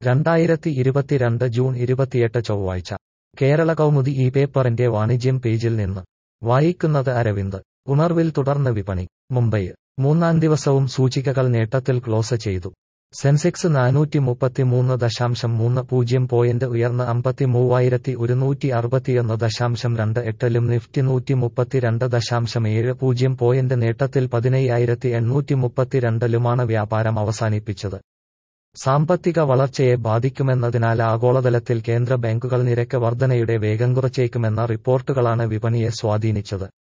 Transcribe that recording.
രണ്ടായിരത്തി ഇരുപത്തിരണ്ട് ജൂൺ ഇരുപത്തിയെട്ട് ചൊവ്വാഴ്ച കേരള കൗമുദി ഈ പേപ്പറിന്റെ വാണിജ്യം പേജിൽ നിന്ന് വായിക്കുന്നത് അരവിന്ദ് ഉണർവിൽ തുടർന്ന് വിപണി മുംബൈ മൂന്നാം ദിവസവും സൂചികകൾ നേട്ടത്തിൽ ക്ലോസ് ചെയ്തു സെൻസെക്സ് നാനൂറ്റി മുപ്പത്തിമൂന്ന് ദശാംശം മൂന്ന് പൂജ്യം പോയിന്റ് ഉയർന്ന് അമ്പത്തി മൂവായിരത്തി ഒരുന്നൂറ്റി അറുപത്തിയൊന്ന് ദശാംശം രണ്ട് എട്ടിലും നിഫ്റ്റി നൂറ്റി മുപ്പത്തിരണ്ട് ദശാംശം ഏഴ് പൂജ്യം പോയിന്റ് നേട്ടത്തിൽ പതിനയ്യായിരത്തി എണ്ണൂറ്റി മുപ്പത്തിരണ്ടിലുമാണ് വ്യാപാരം അവസാനിപ്പിച്ചത് സാമ്പത്തിക വളർച്ചയെ ബാധിക്കുമെന്നതിനാൽ ആഗോളതലത്തിൽ കേന്ദ്ര ബാങ്കുകൾ നിരക്ക് വർധനയുടെ വേഗം കുറച്ചേക്കുമെന്ന റിപ്പോർട്ടുകളാണ് വിപണിയെ സ്വാധീനിച്ചത്